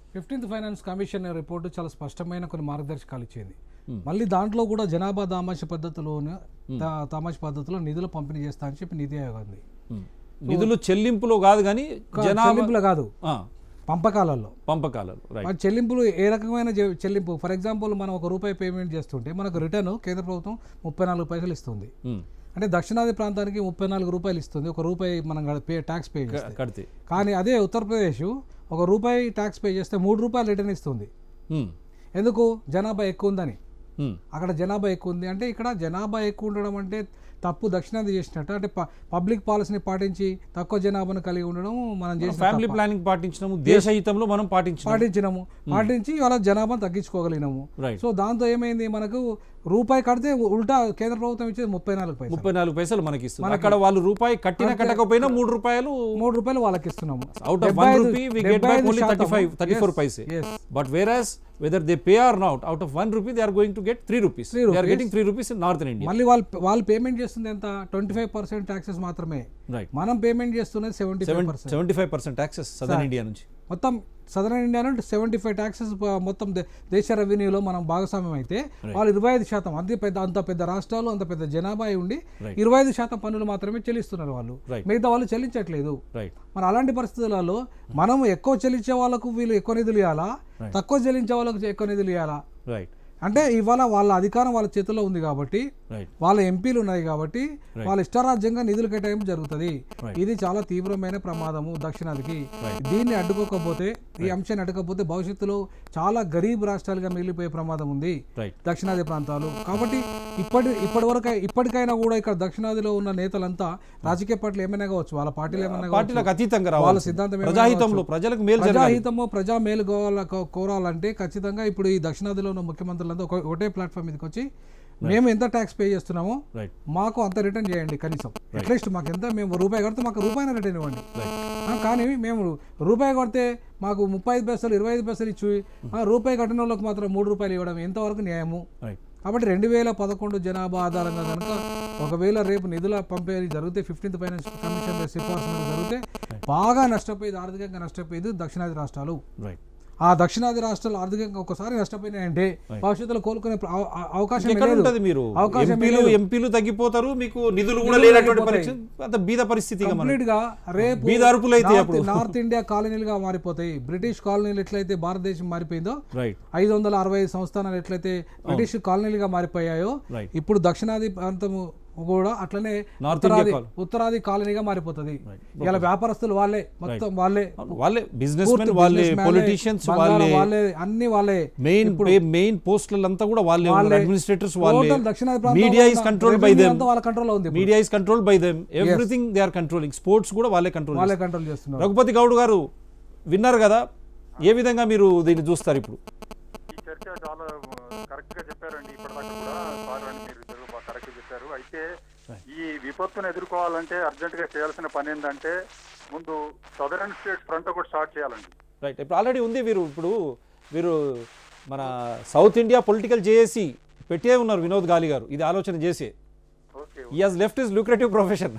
ఫిఫ్టీన్త్ ఫైనాన్స్ కమిషన్ రిపోర్టు చాలా స్పష్టమైన కొన్ని మార్గదర్శకాలు ఇచ్చింది మళ్ళీ దాంట్లో కూడా జనాభా దామాష పద్ధతిలోనే దా- దామాష పద్ధతిలో నిధులు పంపిణీ చేస్తా అని చెప్పి నీతి ఆయోగ్ అంది ఉమ్. నిధులు చెల్లింపులో కాదు కానీ జనాభా చెల్లింపులు కాదు ఆ, పంపకాలలో పంపకాలలో రైట్ మన చెల్లింపులు ఏ రకమైన చె- చెల్లింపు ఫర్ ఎగ్జాంపుల్ మనం ఒక రూపాయి పేమెంట్ చేస్తుంటే మనకు రిటర్న్ కేంద్ర ప్రభుత్వం ముప్పై నాలుగు పైసలు ఇస్తుంది ఉమ్. అంటే దక్షిణాది ప్రాంతానికి ముప్పై నాలుగు రూపాయలు ఇస్తుంది ఒక రూపాయి మనం గడ- పే ట్యాక్స్ పే చేస్తే కడితే కానీ అదే ఉత్తరప్రదేశ్ ఒక రూపాయి ట్యాక్స్ పే చేస్తే మూడు రూపాయలు రిటర్న్ ఇస్తుంది ఉమ్. ఎందుకు జనాభా ఎక్కువ ఉందని ఉమ్. అక్కడ జనాభా ఎక్కువ ఉంది అంటే ఇక్కడ జనాభా ఎక్కువ ఉండడం అంటే తప్పు దక్షిణాది చేసినట్టు అంటే ప- పబ్లిక్ పాలసీని పాటించి తక్కువ జనాభాను కలిగి ఉండడం మనం చేసిన ఫ్యామిలీ తప్ప. ప్లానింగ్ పాటించినాము దేశ హితంలో మనం పాటించినాము పాటించినాము పాటించి వాళ్ళ జనాభాను తగ్గించుకోగలిగినాము రైట్ సో దాంతో ఏమైంది మనకు రూపాయి కడితే ఉల్టా కేంద్ర ప్రభుత్వం ఇచ్చేది ముప్పై నాలుగు పైసలు ముప్పై నాలుగు పైసలు మనకి ఇస్తుంది అక్కడ వాళ్ళు రూపాయి కట్టిన కట్టకపోయినా మూడు రూపాయలు మూడు రూపాయలు వాళ్ళకి ఇస్తున్నాము అవుట్ ఆఫ్ డెబ్బై వన్ ఐదు- రూపీ వి గెట్ డెబ్బై బ్యాక్ ఐదు ఓన్లీ థర్టీ శాతం. ఫైవ్ థర్టీ ఫోర్ Yes, పైసే yes. But whereas whether they pay or not out of one rupee they are going to get three rupees they are getting three rupees in northern India మళ్ళీ వాళ్ళు వాళ్ళు payment చేస్తుంది ఎంత twenty five percent taxes మాత్రమే right మనం payment చేస్తున్నది seventy five percent seventy five percent taxes southern India నుంచి మొత్తం సదరన్ ఇండియా నుండి సెవెంటీ ఫైవ్ ట్యాక్సెస్ మొత్తం దే- దేశ రెవెన్యూలో మనం భాగస్వామ్యం అయితే వాళ్ళు ఇరవై ఐదు శాతం అంతే పెద్ద అంత పెద్ద రాష్ట్రాలు అంత పెద్ద జనాభా అయి ఉండి Right. ఇరవై ఐదు శాతం పన్నులు మాత్రమే చెల్లిస్తున్నారు వాళ్ళు Right. మిగతా వాళ్ళు చెల్లించట్లేదు రైట్ మరి అలాంటి పరిస్థితులలో మనం ఎక్కువ చెల్లించే వాళ్ళకు వీళ్ళు ఎక్కువ నిధులు ఇవ్వాలా తక్కువ చెల్లించే వాళ్ళకు ఎక్కువ నిధులు ఇవ్వాలా రైట్ అంటే ఇవాళ వాళ్ళ అధికారం వాళ్ళ చేతిలో ఉంది కాబట్టి రైట్ వాళ్ళ ఎంపీలు ఉన్నాయి కాబట్టి వాళ్ళ ఇష్టారాజ్యంగా నిధులు కేటాయింపు జరుగుతుంది ఇది చాలా తీవ్రమైన ప్రమాదము దక్షిణాదికి దీన్ని అడ్డుకోకపోతే ఈ అంశాన్ని అడ్డుకోకపోతే భవిష్యత్తులో చాలా గరీబ్ రాష్ట్రాలుగా మిగిలిపోయే ప్రమాదం ఉంది రైట్ దక్షిణాది ప్రాంతాలు కాబట్టి ఇప్పటి ఇప్పటి వరకు ఇప్పటికైనా కూడా ఇక్కడ దక్షిణాదిలో ఉన్న నేతలంతా రాజకీయ పార్టీలు ఏమైనా కావచ్చు వాళ్ళ పార్టీలు ఏమైనా కావచ్చు పార్టీలకు అతీతంగా వాళ్ళ రావాలి సిద్ధాంతం ఏమైనా ప్రజాహితంలో కావచ్చు. ప్రజలకు మేలు జరగాలి ప్రజాహితము ప్రజా మేలు కోవాల కో- కోరాలంటే ఖచ్చితంగా ఇప్పుడు ఈ దక్షిణాదిలో ఉన్న ముఖ్యమంత్రులంతా ఒక ఒకటే ప్లాట్ఫామ్ మీదకి వచ్చి మేము ఎంత ట్యాక్స్ పే చేస్తున్నామో రైట్ మాకు అంత రిటర్న్ చేయండి కనీసం అట్లీస్ట్ మాకు ఎంత మేము రూపాయి కడితే మాకు రూపాయి రిటర్న్ ఇవ్వండి రైట్ ఆ, కానీ మేము రూపాయి కొడితే మాకు ముప్పై ఐదు పైసలు ఇరవై ఐదు పైసలు ఇచ్చి ఆ, రూపాయి కట్టిన వాళ్ళకి మాత్రం మూడు రూపాయలు ఇవ్వడం ఎంతవరకు న్యాయము రైట్ కాబట్టి రెండు వేల పదకొండు జనాభా ఆధారంగా కనుక ఒకవేళ రేపు నిధుల పంపేది జరిగితే ఫిఫ్టీన్త్ ఫైనాన్స్ కమిషన్ సిఫార్సు మీద జరిగితే బాగా నష్టపోయేది ఆర్థికంగా నష్టపోయేది దక్షిణాది రాష్ట్రాలు రైట్ ఆ దక్షిణాది రాష్ట్రాలు ఆర్థికంగా ఒకసారి నష్టపోయినాయంటే భవిష్యత్తులో కోలుకునే ప్ర- అవ- అవ- అవకాశం ఎక్కడ లేదు ఉంటది మీరు అవకాశం ఎంపీలు ఎంపీలు తగ్గిపోతారు మీకు నిధులు కూడా నిధులు లేనటువంటి తగ్గిపోతాయి. పరిస్థితి అంత బీద పరిస్థితిగా మనం కంప్లీట్ గా రేపు బీద అరుపులు అయితే నార్త్- అప్పుడు. నార్త్ ఇండియా కాలనీలుగా మారిపోతాయి బ్రిటిష్ కాలనీలు ఎట్లయితే భారతదేశం మారిపోయిందో రైట్ ఐదు వందల అరవై ఐదు సంస్థానాలు ఎట్లయితే బ్రిటిష్ కాలనీలుగా మారిపోయాయో రైట్ ఇప్పుడు దక్షిణాది ప్రాంతము కూడా అట్లనే నార్త్ ఉత్తరాది ఇండియా ఉత్తరాది కాలనీగా మారిపోతుంది ఇలా వ్యాపారస్తులు వాళ్ళే మొత్తం వాళ్ళే వాళ్ళే బిజినెస్ పూర్తి మెన్ వాళ్ళే businessmen, పొలిటీషియన్స్ బంగారం వాళ్ళే వాళ్ళే అన్ని వాళ్ళే మెయిన్ మెయిన్ పోస్టులంతా కూడా వాళ్ళే వాళ్ళే. అడ్మినిస్ట్రేటర్స్ వాళ్ళే Total దక్షిణాది ప్రాంతంలో మీడియా ఇస్ ఉన్న కంట్రోల్ బై revenue దెమ్ అంతా వాళ్ళ కంట్రోల్లో ఉంది ఇప్పుడు. Media is control by them everything they are controlling sports కూడా వాళ్ళే కంట్రోల్ వాళ్ళే కంట్రోల్ చేస్తున్నారు రఘుపతి గౌడ్ గారు విన్నారు కదా ఏ విధంగా మీరు దీన్ని చూస్తారు ఇప్పుడు ఈ చర్చ చాలా కరెక్ట్ గా చెప్పారండి ఇప్పటిదాకా కూడా సార్ అని మీరు ఇద్దరు బాగా కరెక్ట్ చెప్పారు అయితే ఈ విపత్తును ఎదుర్కోవాలంటే అర్జెంట్ గా చేయాల్సిన పని ఏంటంటే ముందు సదరన్ స్టేట్స్ ఫ్రంట్ ఒకటి స్టార్ట్ చేయాలండి రైట్ ఇప్పుడు ఆల్రెడీ ఉంది వీరు ఇప్పుడు వీరు మన సౌత్ ఇండియా పొలిటికల్ జేఏసీ పెట్టే ఉన్నారు వినోద్ గాలి గారు ఇది ఆలోచన చేసే ఓకే ఈ has left is lucrative profession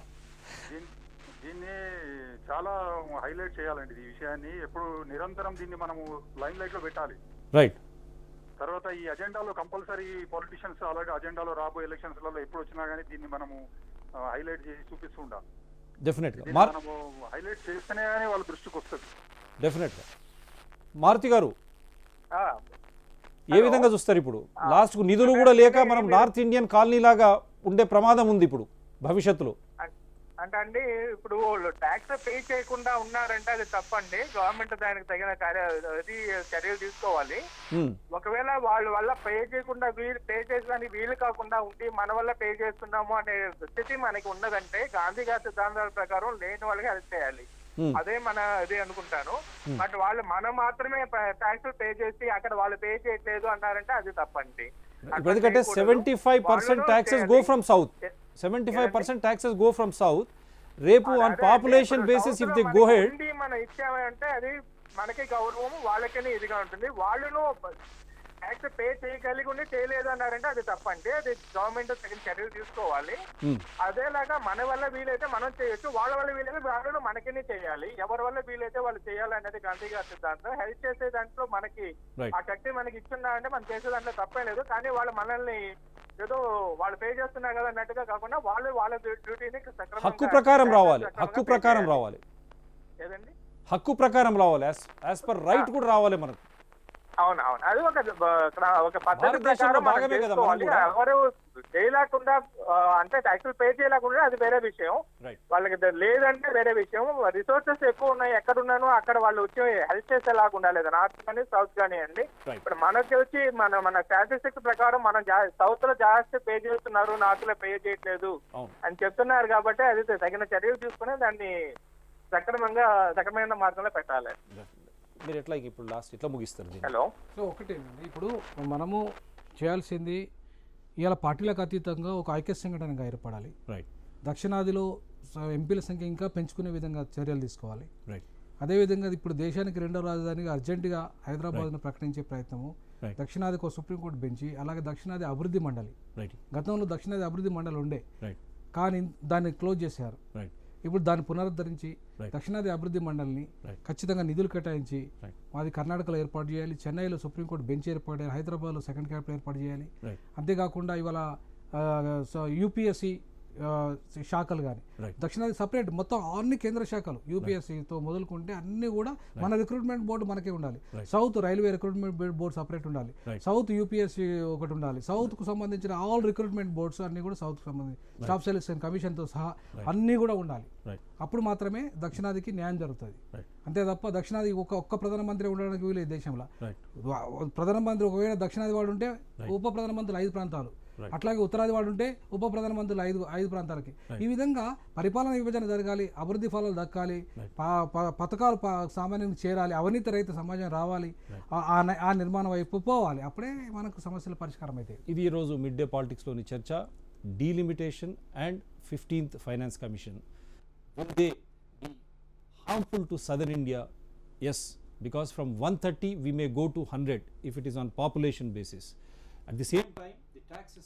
దీన్ని దీన్ని చాలా హైలైట్ చేయాలండి ఈ విషయాన్ని ఎప్పుడు నిరంతరం దీన్ని మనము లైమ్ లైట్ లో పెట్టాలి రైట్ తర్వాత ఈ అజెండాలో కంపల్సరీ పొలిటీషియన్స్ అలాగే అజెండాలో రాబోయే ఎలక్షన్స్ లలో ఎప్పుడు వచ్చినా కానీ దీన్ని మనము హైలైట్ చేసి చూపిస్తూ ఉండాలి డెఫినెట్గా దీన్ని మార్ మనము హైలైట్ చేస్తేనే కానీ వాళ్ళ దృష్టికి వస్తుంది డెఫినెట్గా మారుతి గారు ఆ, ఏ విధంగా చూస్తారు ఇప్పుడు లాస్ట్ కు నిధులు కూడా లేక మనం నార్త్ ఇండియన్ కాలనీ లాగా ఉండే ప్రమాదం ఉంది ఇప్పుడు భవిష్యత్తులో అం- అంటే అండి ఇప్పుడు ట్యాక్స్ పే చేయకుండా ఉన్నారంటే అది తప్పండి గవర్నమెంట్ దానికి తగిన కార్య అది చర్యలు తీసుకోవాలి Hmm. ఒకవేళ వాళ్ళ వల్ల పే చేయకుండా వీలు పే చేసడానికి వీలు కాకుండా ఉండి మన వల్ల పే చేస్తున్నాము అనే స్థితి మనకి ఉన్నదంటే గాంధీ గారి సిద్ధాంతాల ప్రకారం లేని వాళ్ళకి అది చేయాలి Hmm. అదే మన ఇది అనుకుంటాను బట్ వాళ్ళు మనం మాత్రమే ట్యాక్స్ పే చేసి అక్కడ వాళ్ళు పే చేయట్లేదు అన్నారంటే అది తప్పండి ఇప్పుడు ఎందుకంటే seventy five percent taxes go from South seventy five percent taxes go from South రేపు on population basis if they go head మనం ఇచ్చామంటే అది మనకి గౌరవం వాళ్ళకనే ఇదిగా ఉంటుంది వాళ్ళను ట్యాక్స్ పే చేయగలిగి ఉండి చేయలేదు అన్నారంటే అది తప్పండి అది గవర్నమెంట్ తగిన చర్యలు తీసుకోవాలి ఉమ్, అదేలాగా మన వల్ల వీలైతే మనం చేయొచ్చు వాళ్ళ వల్ల వీలైతే వాళ్ళు మనకినే చేయాలి ఎవరి వల్ల వీలైతే వాళ్ళు చేయాలి అనేది గాంధీ గారి సిద్ధాంతం హెల్ప్ చేసే దాంట్లో మనకి Right. ఆ శక్తి మనకి ఇచ్చున్నా అంటే మనం చేసే దాంట్లో తప్పే లేదు కానీ వాళ్ళు మనల్ని ఏదో వాళ్ళు పే చేస్తున్నారు కదా అన్నట్టుగా కాకుండా వాళ్ళు వాళ్ళ డ్యూటీని సక్రమంగా- హక్కు ప్రకారం రావాలి సక్రమంగా హక్కు pay ప్రకారం చేయాలి. రావాలి ఏదండి హక్కు ప్రకారం రావాలి యాజ్ యాజ్ పర్ రైట్ కూడా రావాలి మనకు అవును అవును అది ఒక బ- ఒక పద్ధతి భారతదేశంలో ప్రకారం మనం భాగమే కదా మనం చేసుకోవాలి. కూడా. ఎవరు చేయలేకుండా ఆ, అంటే ట్యాక్సులు పే చేయలేకుండా అది వేరే విషయం రైట్ వాళ్ళకి ద- లేదంటే వేరే విషయం రిసోర్సెస్ ఎక్కువ ఉన్నాయి ఎక్కడ ఉన్నానో అక్కడ వాళ్ళు వచ్చి హెల్ప్ చేసేలాగా ఉండాలి నార్త్ కానీ సౌత్ కానీ అండి Right. ఇప్పుడు మనకి వచ్చి మన మన స్టాటిస్టిక్స్ ప్రకారం మనం సౌత్ లో జాస్తి పే చేస్తున్నారు నార్త్ లో పే చేయట్లేదు అవును అని చెప్తున్నారు కాబట్టి అది తగిన చర్యలు తీసుకుని దాన్ని సక్రమంగా సక్రమైన మార్గంలో పెట్టాలి మీరు ఎట్లా ఇప్పుడు లాస్ట్ ఎట్లా ముగిస్తారు దీన్ని? హలో సో ఒకటేనండి ఇప్పుడు మనము చేయాల్సింది ఇవాళ పార్టీలకు అతీతంగా ఒక ఐక్య సంఘటనగా ఏర్పడాలి రైట్ దక్షిణాదిలో స- ఎంపీల సంఖ్య ఇంకా పెంచుకునే విధంగా చర్యలు తీసుకోవాలి రైట్ అదేవిధంగా ఇప్పుడు దేశానికి రెండో రాజధానిగా అర్జెంటుగా హైదరాబాద్ను ప్రకటించే ప్రయత్నము Right. దక్షిణాదికి ఒక సుప్రీంకోర్టు బెంచి అలాగే దక్షిణాది అభివృద్ధి మండలి రైట్ గతంలో దక్షిణాది అభివృద్ధి మండలి ఉండే రైట్ కానీ దాన్ని క్లోజ్ చేశారు రైట్ ఇప్పుడు దాన్ని పునరుద్ధరించి Right. దక్షిణాది అభివృద్ధి మండలిని Right. ఖచ్చితంగా నిధులు కేటాయించి Right. మాది కర్ణాటకలో ఏర్పాటు చేయాలి చెన్నైలో సుప్రీంకోర్టు బెంచ్ ఏర్పాటు చేయాలి హైదరాబాద్లో సెకండ్ క్యాపిటల్ ఏర్పాటు చేయాలి రైట్ అంతేకాకుండా ఇవాళ యూపీఎస్సి శాఖలు కానీ Right. దక్షిణాది సపరేట్ మొత్తం అన్ని కేంద్ర శాఖలు యూపీఎస్సీతో మొదలుకుంటే అన్ని కూడా మన రిక్రూట్మెంట్ బోర్డు మనకే ఉండాలి Right. South railway recruitment board separate ఉండాలి Right. సౌత్ యూపీఎస్సీ ఒకటి ఉండాలి సౌత్ కు సంబంధించిన ఆల్ రిక్రూట్మెంట్ బోర్డ్స్ అన్ని కూడా సౌత్ కు సంబంధించి స్టాఫ్ సెలెక్షన్ కమిషన్తో సహా అన్నీ కూడా ఉండాలి రైట్ అప్పుడు మాత్రమే దక్షిణాదికి న్యాయం జరుగుతుంది రైట్ అంతే తప్ప దక్షిణాది ఒక ఒక్క ప్రధానమంత్రి ఉండడానికి వీలేదు దేశంలో రైట్ వా- ప్రధానమంత్రి ఒకవేళ దక్షిణాది వాడు ఉంటే ఉప ప్రధానమంత్రులు ఐదు ప్రాంతాలు Right. అట్లాగే ఉత్తరాది వాడు ఉంటే ఉప ప్రధానమంత్రులు ఐదు ఐదు ప్రాంతాలకి ఈ విధంగా పరిపాలన విభజన జరగాలి అభివృద్ధి ఫలాలు దక్కాలి ప- ప- పథకాలు ప- సామాన్యునికి చేరాలి అవినీతి రహిత సమాజం రావాలి ఆ- ఆ న- ఆ నిర్మాణం వైపు పోవాలి అప్పుడే మనకు సమస్యల పరిష్కారం అవుతాయి ఇది ఈరోజు మిడ్ డే పాలిటిక్స్లోని చర్చ delimitation and fifteenth finance commission will they be harmful to southern India? Yes, because from 130 we may go to 100 if it is on population basis. At the same time, the taxes,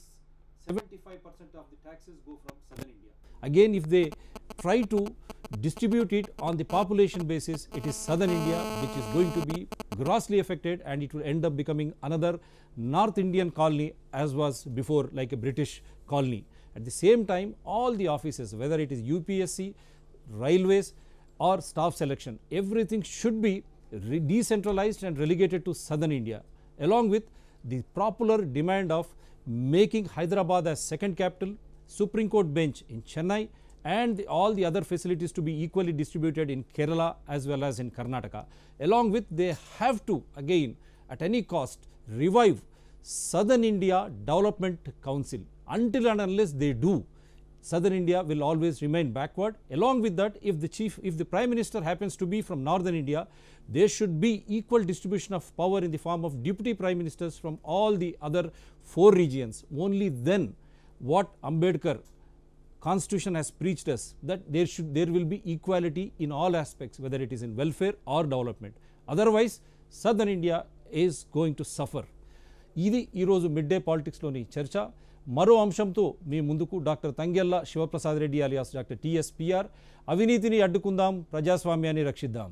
75% of the taxes go from southern India. Again, if they try to distribute it on the population basis, it is southern India which is going to be grossly affected and it will end up becoming another North Indian colony as was before like a British colony. At the same time, all the offices, whether it is UPSC, railways or staff selection, everything should be re- decentralized and relegated to southern India along with the popular demand of making Hyderabad as second capital, Supreme Court bench in Chennai and the- all the other facilities to be equally distributed in Kerala as well as in Karnataka. Along with they have to again at any cost revive Southern India Development Council until and unless they do southern India will always remain backward. Along with that, if the chief, if the prime minister happens to be from northern India, there should be equal distribution of power in the form of deputy prime ministers from all the other four regions. Only then, what Ambedkar constitution has preached us that there should there will be equality in all aspects whether it is in welfare or development otherwise southern india is going to suffer ఇది ఈరోజు mid day పాలిటిక్స్లోని చర్చ మరో అంశంతో మీ ముందుకు doctor Thangella Sivaprasad Reddy alias doctor TSPR అవినీతిని అడ్డుకుందాం ప్రజాస్వామ్యాన్ని రక్షిద్దాం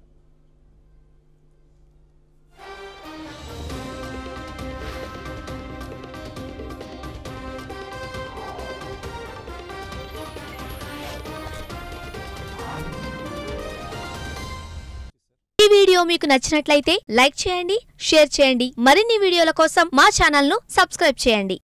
ఈ వీడియో మీకు నచ్చినట్లయితే లైక్ చేయండి షేర్ చేయండి మరిన్ని వీడియోల కోసం మా ఛానల్ ను సబ్స్క్రైబ్ చేయండి